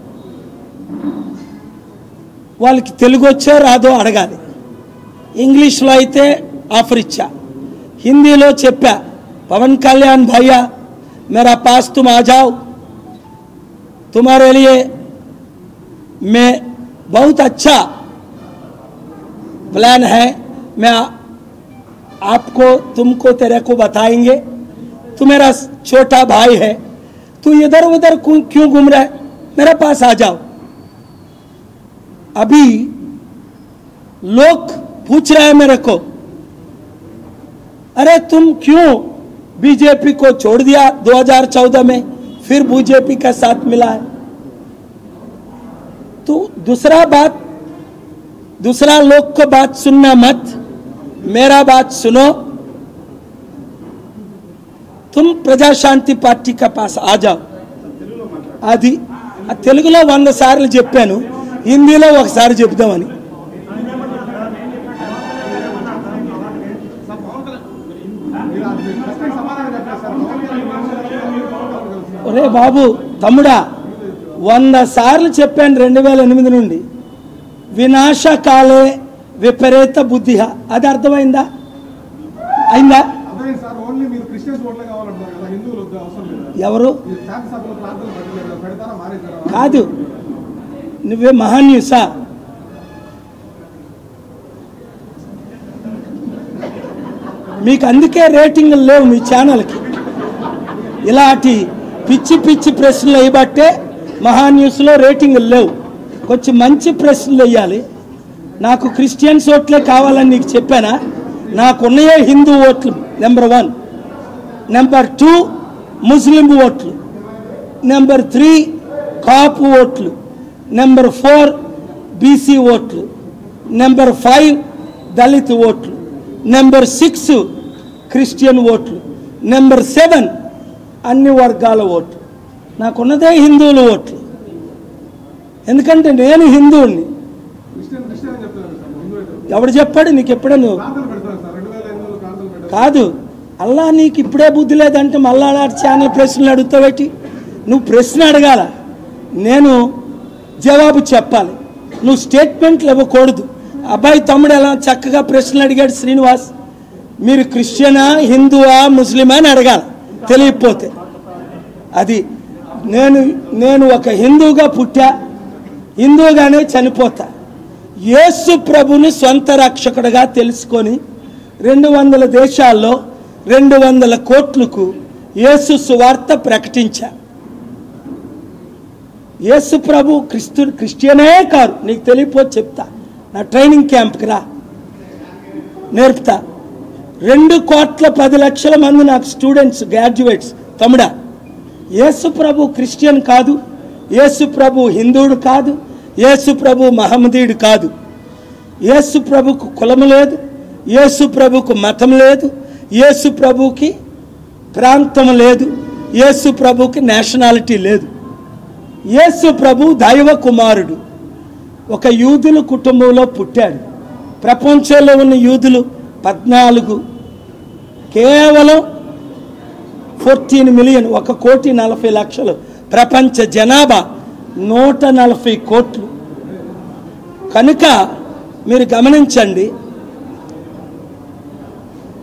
వాళ్ళకి తెలుగు వచ్చో రాదో అడగాలి ఇంగ్లీష్లో అయితే ఆఫర్ ఇచ్చా హిందీలో చెప్పా పవన్ కళ్యాణ్ భయ్యా मेरा पास तुम आ जाओ तुम्हारे लिए मैं बहुत अच्छा प्लान है मैं आ- आपको तुमको तेरे को बताएंगे तू मेरा छोटा भाई है तू इधर उधर क्यों क्यों घूम रहा है मेरे पास आ जाओ अभी लोग पूछ रहे हैं मेरे को अरे तुम क्यों बीजेपी को छोड़ दिया 2014 में फिर बीजेपी का साथ मिला है तो दूसरा बात दूसरा लोग को बात सुनना मत मेरा बात सुनो तुम प्रजा शांति पार्टी का पास आ जाओ అది ఆ తెలుగులో వంద సార్లు చెప్పాను హిందీలో ఒకసారి చెప్దామని ఒరే బాబు తమ్ముడా వంద సార్లు చెప్పాను రెండు వేల ఎనిమిది నుండి వినాశకాలే విపరీత బుద్ధి అది అర్థమైందా అయిందా అదే సార్ ఓన్లీ మీరు క్రిస్టియన్స్ ఓట్లే కావాలంటారు కదా హిందువులు వద్దు అవసరం లేదు ఎవరు ఈ శాసనసభలో ప్రార్థనలు పెట్టలేదు పెడతారా మారేశారా కాదు నువ్వే మహాన్యూసా మీకు అందుకే రేటింగ్లు లేవు మీ ఛానల్కి ఇలాంటి పిచ్చి పిచ్చి ప్రశ్నలు వేయబట్టే మహాన్యూస్లో రేటింగ్లు లేవు కొంచెం మంచి ప్రశ్నలు వేయాలి నాకు క్రిస్టియన్స్ ఓట్లే కావాలని నీకు చెప్పానా నాకున్నయే హిందూ ఓట్లు number one number two Muslim ఓట్లు నెంబర్ త్రీ కాపు ఓట్లు నెంబర్ ఫోర్ బీసీ ఓట్లు నెంబర్ ఫైవ్ దళిత్ ఓట్లు నెంబర్ సిక్స్ క్రిస్టియన్ ఓట్లు నెంబర్ సెవెన్ అన్ని వర్గాల ఓట్లు నాకున్నదే హిందువుల ఓట్లు ఎందుకంటే నేను హిందువుని క్రిస్టియన్ క్రిస్టియన్ అని చెప్తున్నారు సార్ హిందూ అయితే ఎవడు చెప్పాడు నీకు ఎప్పుడూ నువ్వు ప్రార్థనలు పెడతారు సార్ రెండు వేల ఎనిమిదిలో ప్రార్థనలు పెట్టారు కాదు అల్లా నీకు ఇప్పుడే బుద్ధి లేదంటే మళ్ళా అలాంటి ఛానల్ ప్రశ్నలు అడుగుతావేటి నువ్వు ప్రశ్న అడగాల నేను జవాబు చెప్పాలి నువ్వు స్టేట్మెంట్లు ఇవ్వకూడదు అబ్బాయి తమ్ముడు ఎలా చక్కగా ప్రశ్నలు అడిగాడు శ్రీనివాస్ మీరు క్రిస్టియనా హిందువా ముస్లిమా అని అడగాలి తెలియకపోతే అది నేను నేను ఒక హిందువుగా పుట్టా హిందువుగానే చనిపోతా యేసు ప్రభుని సొంత రక్షకుడిగా తెలుసుకొని రెండు వందల దేశాల్లో రెండు వందల కోట్లకు యేసు సువార్త ప్రకటించా యేసు ప్రభు క్రిస్తు క్రిస్టియనే కాదు నీకు తెలియపోతే చెప్తా నా ట్రైనింగ్ క్యాంప్కి రా నేర్పుతా రెండు కోట్ల పది లక్షల మంది నాకు స్టూడెంట్స్ గ్రాడ్యుయేట్స్ తమ్ముడా యేసు ప్రభు క్రిస్టియన్ కాదు యేసు ప్రభు హిందువుడు కాదు యేసు ప్రభు మహమ్మదీయుడు కాదు యేసు ప్రభుకు కులం లేదు యేసు ప్రభుకు మతం లేదు యేసు ప్రభుకి ప్రాంతం లేదు యేసు ప్రభుకి నేషనాలిటీ లేదు యేసు ప్రభు దైవ కుమారుడు ఒక యూదుల కుటుంబంలో పుట్టాడు ప్రపంచంలో ఉన్న యూదులు పద్నాలుగు కేవలం ఫోర్టీన్ మిలియన్ ఒక కోటి నలభై లక్షలు ప్రపంచ జనాభా నూట నలభై కోట్లు కనుక మీరు గమనించండి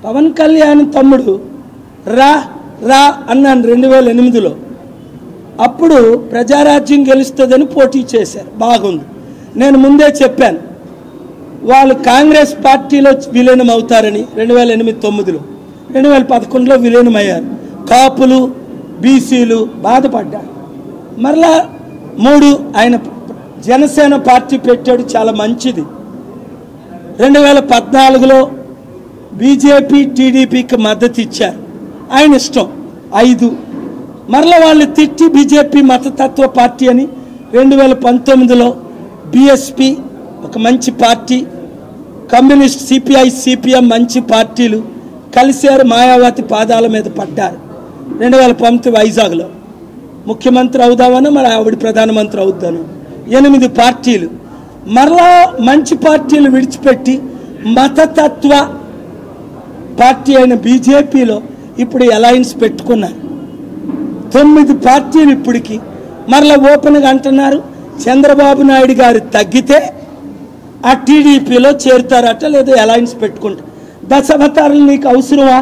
పవన్ కళ్యాణ్ తమ్ముడు రా రా అన్నాను రెండు వేల ఎనిమిదిలో అప్పుడు ప్రజారాజ్యం గెలుస్తుందని పోటీ చేశారు బాగుంది నేను ముందే చెప్పాను వాళ్ళు కాంగ్రెస్ పార్టీలో విలీనం అవుతారని రెండు వేల ఎనిమిది తొమ్మిదిలో రెండు వేల పదకొండులో విలీనం అయ్యారు కాపులు బీసీలు బాధపడ్డారు మరలా మూడు ఆయన జనసేన పార్టీ పెట్టాడు చాలా మంచిది రెండు వేల పద్నాలుగులో బీజేపీ టీడీపీకి మద్దతు ఇచ్చారు ఆయన ఇష్టం ఐదు మరల వాళ్ళు తిట్టి బీజేపీ మతతత్వ పార్టీ అని రెండు వేల పంతొమ్మిదిలో బిఎస్పి ఒక మంచి పార్టీ కమ్యూనిస్ట్ సిపిఐ సిపిఎం మంచి పార్టీలు కలిశారు మాయావతి పాదాల మీద పడ్డారు రెండు వేల పంతొమ్మిది వైజాగ్లో ముఖ్యమంత్రి అవుదామని మరి ఆవిడ ప్రధానమంత్రి అవుతాను ఎనిమిది పార్టీలు మరలా మంచి పార్టీలు విడిచిపెట్టి మతతత్వ పార్టీ అయిన బీజేపీలో ఇప్పుడు అలయన్స్ పెట్టుకున్నారు తొమ్మిది పార్టీలు ఇప్పటికి మరలా ఓపెన్గా అంటున్నారు చంద్రబాబు నాయుడు గారు తగ్గితే ఆ టీడీపీలో చేరుతారట లేదా అలయన్స్ పెట్టుకుంటారు దశావతారాలు నీకు అవసరమా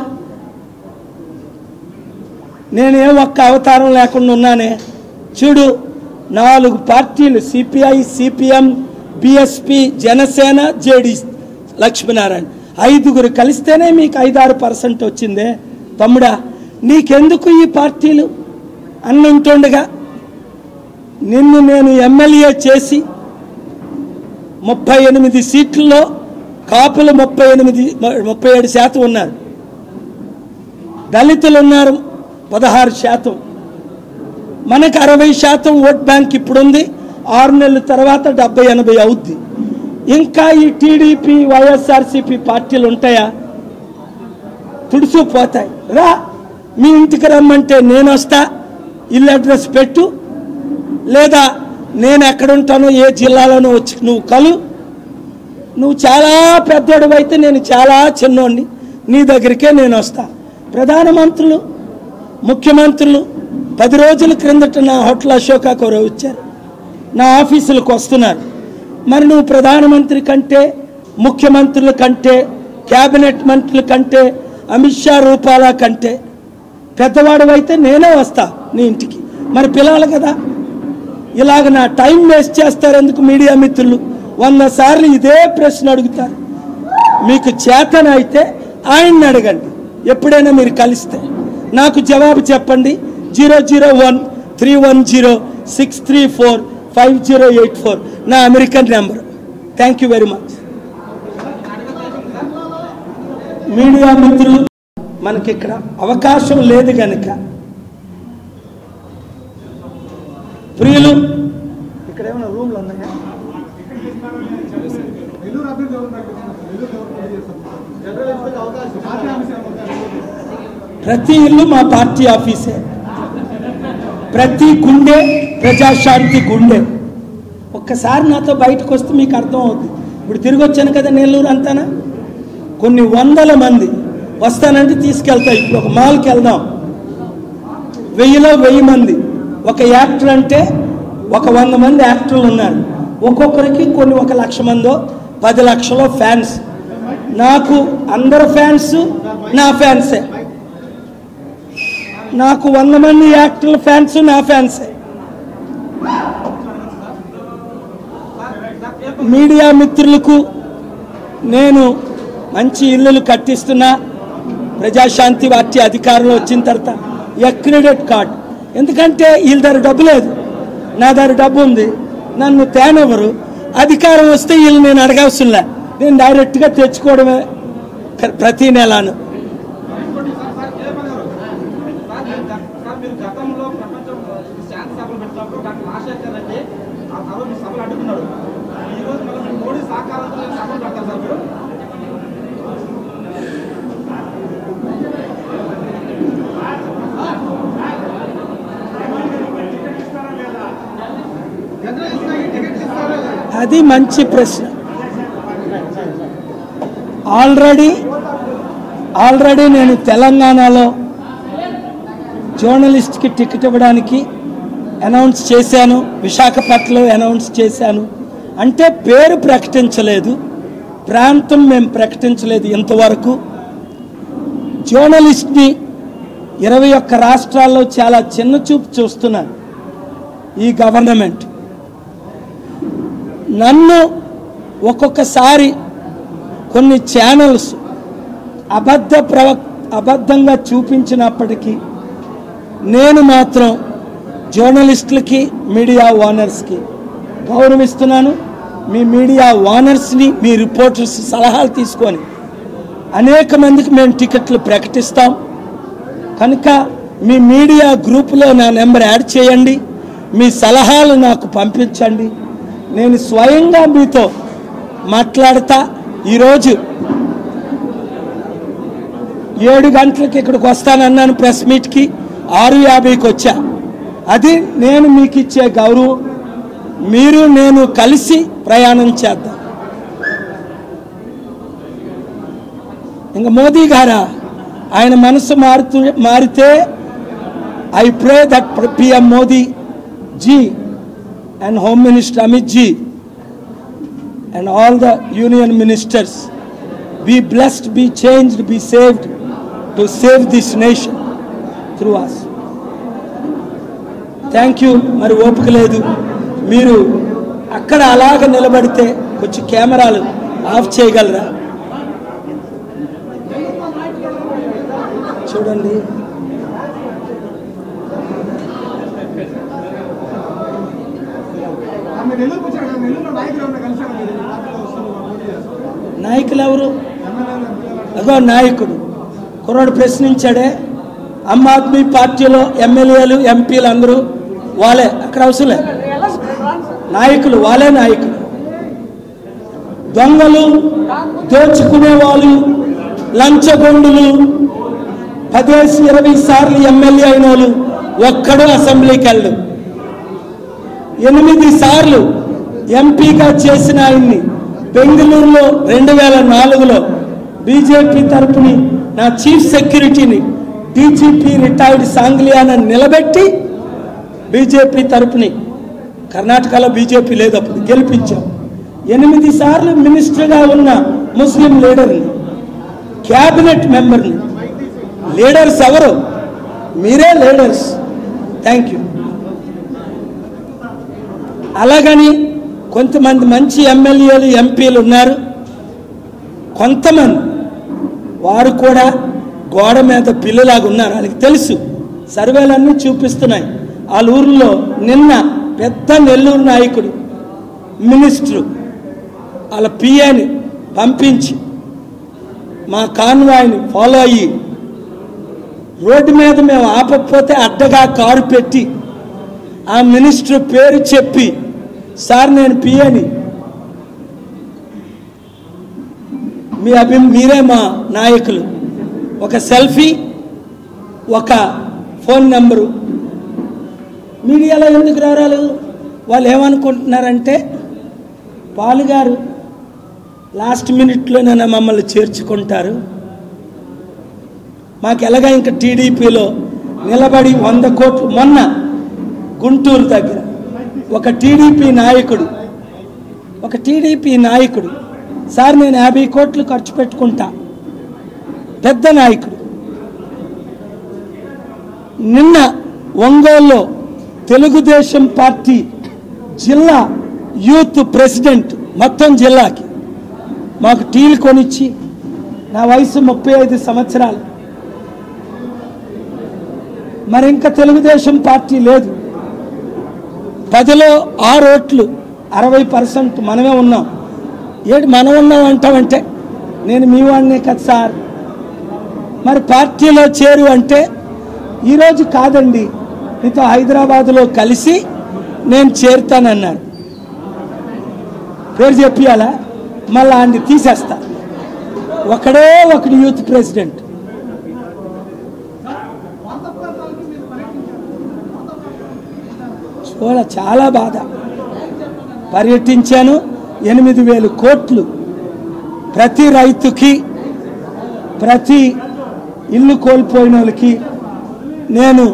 నేనేం ఒక్క అవతారం లేకుండా ఉన్నానే చూడు నాలుగు పార్టీలు CPI CPM BSP Janasena JD Lakshminarayana ఐదుగురు కలిస్తేనే మీకు ఐదారు పర్సెంట్ వచ్చిందే తమ్ముడా నీకెందుకు ఈ పార్టీలు అన్న ఉంటుండగా నిన్ను నేను ఎమ్మెల్యే చేసి ముప్పై ఎనిమిది సీట్లలో కాపులు ముప్పై ఎనిమిది ముప్పై ఏడు శాతం ఉన్నారు దళితులు ఉన్నారు పదహారు శాతం మనకు అరవై శాతం ఓట్ బ్యాంక్ ఇప్పుడుంది ఆరు నెలల తర్వాత డెబ్బై ఎనభై అవుద్ది ఇంకా ఈ టీడీపీ వైఎస్ఆర్సీపీ పార్టీలు ఉంటాయా తుడుచుకుపోతాయి రా మీ ఇంటికి రమ్మంటే నేను వస్తా ఇల్లు అడ్రస్ పెట్టు లేదా నేను ఎక్కడుంటానో ఏ జిల్లాలోనో వచ్చి నువ్వు కలు నువ్వు చాలా పెద్దోడు అయితే నేను చాలా చిన్నోడిని నీ దగ్గరికే నేను వస్తా ప్రధానమంత్రులు ముఖ్యమంత్రులు పది రోజుల క్రిందట నా హోటల్ అశోక కోర వచ్చారు నా ఆఫీసులకు వస్తున్నారు మరి నువ్వు ప్రధానమంత్రి కంటే ముఖ్యమంత్రుల కంటే క్యాబినెట్ మంత్రుల కంటే అమిత్ షా రూపాల కంటే పెద్దవాడు అయితే నేనే వస్తా నీ ఇంటికి మరి పిలవాలి కదా ఇలాగ నా టైం వేస్ట్ చేస్తారు ఎందుకు మీడియా మిత్రులు వంద సార్లు ఇదే ప్రశ్న అడుగుతారు మీకు చేతనైతే ఆయన్ని అడగండి ఎప్పుడైనా మీరు కలిస్తే నాకు జవాబు చెప్పండి zero zero one three one zero six three four five zero eight four నా American number thank you very much media మిత్రులు మనకి ఇక్కడ అవకాశం లేదు కనుక ప్రియులు ఇక్కడ ఏమైనా రూమ్లు ఉన్నాయా నెల్లూరు అభ్యర్థి ఎవరు ప్రకటిస్తున్నారు నెల్లూరు ఎవరు పోటీ చేస్తారు జనరల్ ఎన్నికలకు అవకాశం పార్టీ ఆఫీస్ అవకాశం ప్రతి ఇల్లు మా పార్టీ ఆఫీసే ప్రతి గుండె ప్రజాశాంతి గుండె ఒక్కసారి నాతో బయటకు వస్తే మీకు అర్థం అవుతుంది ఇప్పుడు తిరిగి వచ్చాను కదా నెల్లూరు అంతానా కొన్ని వందల మంది వస్తానంటే తీసుకెళ్తా ఇప్పుడు ఒక మాల్కి వెళ్దాం వెయ్యిలో వెయ్యి మంది ఒక యాక్టర్ అంటే ఒక వంద మంది యాక్టర్లు ఉన్నారు ఒక్కొక్కరికి కొన్ని ఒక లక్ష మందో పది లక్షలో ఫ్యాన్స్ నాకు అందరు ఫ్యాన్స్ నా ఫ్యాన్సే నాకు వంద మంది యాక్టర్ల ఫ్యాన్స్ నా ఫ్యాన్సే మీడియా మిత్రులకు నేను మంచి ఇల్లులు కట్టిస్తున్నా ప్రజాశాంతి పార్టీ అధికారంలో వచ్చిన తర్వాత క్రెడిట్ కార్డ్ ఎందుకంటే వీళ్ళ దగ్గర డబ్బు లేదు నా దగ్గర డబ్బు ఉంది నన్ను తేనెవరు అధికారం వస్తే వీళ్ళు నేను అడగవసరంలే నేను డైరెక్ట్గా తెచ్చుకోవడమే క- ప్రతి నెలను సార్ మీరు గతంలో ప్రపంచం శాంతి సభలు పెట్టినప్పుడు డాక్టర్ రాజశేఖర్ రెడ్డి ఆ సభ మీ సభలు అడ్డుకున్నాడు ఈ రోజు మళ్ళీ మీరు మోడీ సహకారంతో మీరు సభలు పెడతారు సార్ మీరు జనరల్ ఎన్నికలకి టికెట్స్ ఇస్తారా లేదా? అది మంచి ప్రశ్న ఆల్రెడీ ఆల్రెడీ నేను తెలంగాణలో జర్నలిస్ట్కి టికెట్ ఇవ్వడానికి అనౌన్స్ చేశాను విశాఖపట్నంలో అనౌన్స్ చేశాను అంటే పేరు ప్రకటించలేదు ప్రాంతం మేము ప్రకటించలేదు ఇంతవరకు జర్నలిస్ట్ని ఇరవై ఒక్క రాష్ట్రాల్లో చాలా చిన్న చూపు చూస్తున్నారు ఈ గవర్నమెంట్ నన్ను ఒక్కొక్కసారి కొన్ని ఛానల్స్ అబద్ధ ప్రవ అబద్ధంగా చూపించినప్పటికీ నేను మాత్రం జర్నలిస్టులకి మీడియా ఓనర్స్కి గౌరవిస్తున్నాను మీ మీడియా ఓనర్స్ని మీ రిపోర్టర్స్ సలహాలు తీసుకొని అనేక మందికి మేము టికెట్లు ప్రకటిస్తాం కనుక మీ మీడియా గ్రూపులో నా నెంబర్ యాడ్ చేయండి మీ సలహాలు నాకు పంపించండి నేను స్వయంగా మీతో మాట్లాడతా ఈరోజు ఏడు గంటలకి ఇక్కడికి వస్తానన్నాను ప్రెస్ మీట్కి ఆరు యాభైకి వచ్చా అది నేను మీకు ఇచ్చే గౌరవం మీరు నేను కలిసి ప్రయాణం చేద్దాం ఇంకా మోదీ గారా ఆయన మనసు మారుతూ మారితే I pray that PM Modi ji and home minister Amit ji and all the union ministers be blessed, be changed, be saved to save this nation through us. Thank you మరి ఓపిక లేదు మీరు అక్కడ అలాగ నిలబడితే కొంచెం కెమెరాలు ఆఫ్ చేయగలరా చూడండి ఆమె నెల్లూరుకు వచ్చారు కదా నెల్లూరులో నాయకులు ఏమైనా కలిసారా మీరు ఈ పార్టీలో వస్తారు పోటీ చేస్తారు నాయకులు ఎవరు ఎమ్మెల్యేలు ఎంపీలు అగో నాయకుడు కుర్రాడు ప్రశ్నించాడే ఆమ్ ఆద్మీ పార్టీలో ఎమ్మెల్యేలు ఎంపీలు అందరూ వాళ్ళే అక్కడ అవసరం లేదు నాయకులు వాళ్ళే నాయకులు దొంగలు దోచుకునే వాళ్ళు లంచగొండులు పదేసి ఇరవై సార్లు ఎమ్మెల్యే అయిన వాళ్ళు ఒక్కడు అసెంబ్లీకి వెళ్ళు ఎనిమిది సార్లు ఎంపీగా చేసిన ఆయన్ని బెంగళూరులో రెండు వేల నాలుగులో బీజేపీ తరపుని నా చీఫ్ సెక్యూరిటీని డీజీపీ రిటైర్డ్ సాంగ్లియాన నిలబెట్టి బీజేపీ తరపుని కర్ణాటకలో బీజేపీ లేదు అప్పుడు గెలిపించాం ఎనిమిది సార్లు మినిస్టర్గా ఉన్న ముస్లిం లీడర్ని క్యాబినెట్ మెంబర్ని లీడర్స్ ఎవరు మీరే లీడర్స్ థ్యాంక్ యూ అలాగని కొంతమంది మంచి ఎమ్మెల్యేలు ఎంపీలు ఉన్నారు కొంతమంది వారు కూడా గోడ మీద పిల్లలాగా ఉన్నారు వాళ్ళకి తెలుసు సర్వేలన్నీ చూపిస్తున్నాయి వాళ్ళ ఊర్లో నిన్న పెద్ద నెల్లూరు నాయకుడు మినిస్టరు వాళ్ళ పిఏని పంపించి మా కాన్వాయ్ని ఫాలో అయ్యి రోడ్డు మీద మేము ఆపకపోతే అడ్డగా కారు పెట్టి ఆ మినిస్టర్ పేరు చెప్పి సార్ నేను పిఏని మీ అభి మీరే మా నాయకులు ఒక సెల్ఫీ ఒక ఫోన్ నెంబరు మీడియాలో ఎందుకు రారాలు వాళ్ళు ఏమనుకుంటున్నారంటే పాలుగారు లాస్ట్ మినిట్లోనే మమ్మల్ని చేర్చుకుంటారు మాకు ఎలాగా ఇంకా టీడీపీలో నిలబడి వంద కోట్లు మొన్న గుంటూరు దగ్గర ఒక టీడీపీ నాయకుడు ఒక టీడీపీ నాయకుడు సార్ నేను యాభై కోట్లు ఖర్చు పెట్టుకుంటా పెద్ద నాయకుడు నిన్న ఒంగోలులో తెలుగుదేశం పార్టీ జిల్లా యూత్ ప్రెసిడెంట్ మొత్తం జిల్లాకి మాకు టీలు కొనిచ్చి నా వయసు ముప్పై ఐదు సంవత్సరాలు మరి ఇంకా తెలుగుదేశం పార్టీ లేదు పదిలో ఆరు ఓట్లు అరవై పర్సెంట్ మనమే ఉన్నాం ఏంటి మనం ఉన్నాం అంటామంటే నేను మీ వాడినే కదా సార్ మరి పార్టీలో చేరు అంటే ఈరోజు కాదండి మీతో హైదరాబాదులో కలిసి నేను చేరుతానన్నాడు పేరు చెప్పియాలా మళ్ళా ఆయన్ని తీసేస్తా ఒకడే ఒకడు యూత్ ప్రెసిడెంట్ చూడ చాలా బాధ పర్యటించాను ఎనిమిది వేలు కోట్లు ప్రతి రైతుకి ప్రతి ఇల్లు కోల్పోయిన వాళ్ళకి నేను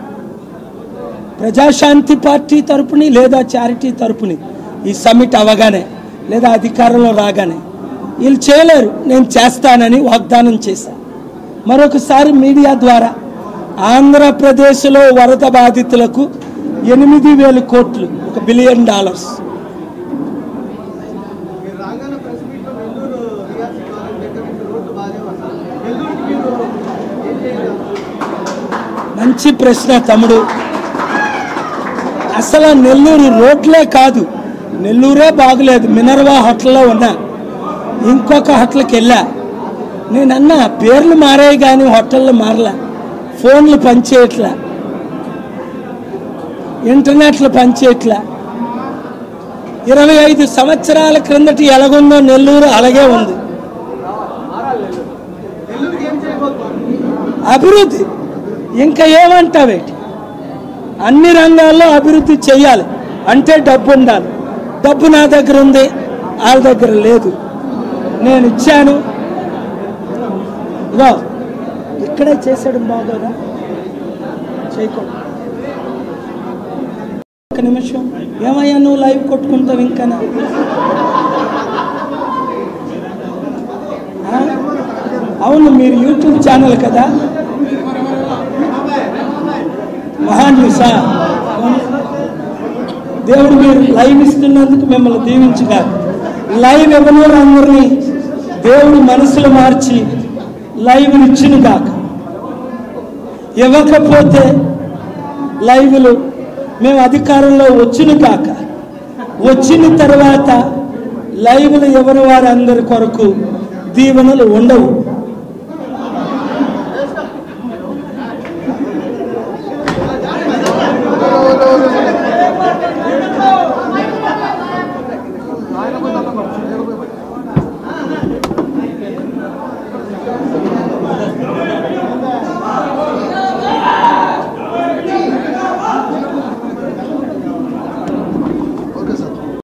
ప్రజాశాంతి పార్టీ తరపుని లేదా చారిటీ తరపుని ఈ సమ్మిట్ అవగానే లేదా అధికారంలో రాగానే వీళ్ళు చేయలేరు నేను చేస్తానని వాగ్దానం చేశా మరొకసారి మీడియా ద్వారా ఆంధ్రప్రదేశ్లో వరద బాధితులకు ఎనిమిది వేల కోట్లు ఒక బిలియన్ డాలర్స్ మీరు రాగానే ప్రెస్ మీట్లో నెల్లూరు రియాక్ట్ కావాలని దగ్గర నుంచి రోడ్లు బాగానే ఉన్నారు నెల్లూరుకి మీరు ఏం చేయగలరు మంచి ప్రశ్న తమ్ముడు అసలు నెల్లూరు రోడ్లే కాదు నెల్లూరే బాగులేదు మినర్వా హోటల్లో ఉన్నా ఇంకొక హోటల్కి వెళ్ళా నేను అన్నా పేర్లు మారాయి కానీ హోటళ్ళు మారలా ఫోన్లు పనిచేయట్లా ఇంటర్నెట్లు పనిచేయట్లా ఇరవై ఐదు సంవత్సరాల క్రిందటి ఎలాగుందో నెల్లూరు అలాగే ఉంది నెల్లూరుకి ఏం చేయబోతున్నారు అభివృద్ధి ఇంకా ఏమంటావేటి అన్ని రంగాల్లో అభివృద్ధి చేయాలి అంటే డబ్బు ఉండాలి డబ్బు నా దగ్గర ఉంది వాళ్ళ దగ్గర లేదు నేను ఇచ్చాను ఇగో ఇక్కడే చేసాడు బాగోదా చేయకూడదు ఒక నిమిషం ఏమయ్యా నువ్వు లైవ్ కొట్టుకుంటావు ఇంకా అవును మీరు యూట్యూబ్ ఛానల్ కదా మహాన్యూసా దేవుడు మీరు లైవ్ ఇస్తున్నందుకు మిమ్మల్ని దీవించుగా లైవ్ ఇవ్వని అందరినీ దేవుడు మనసులు మార్చి లైవ్ ఇచ్చును గాక ఇవ్వకపోతే లైవ్లు మేము అధికారంలో వచ్చును కాక వచ్చిన తర్వాత లైవ్లు ఎవరి వారందరి కొరకు దీవెనలు ఉండవు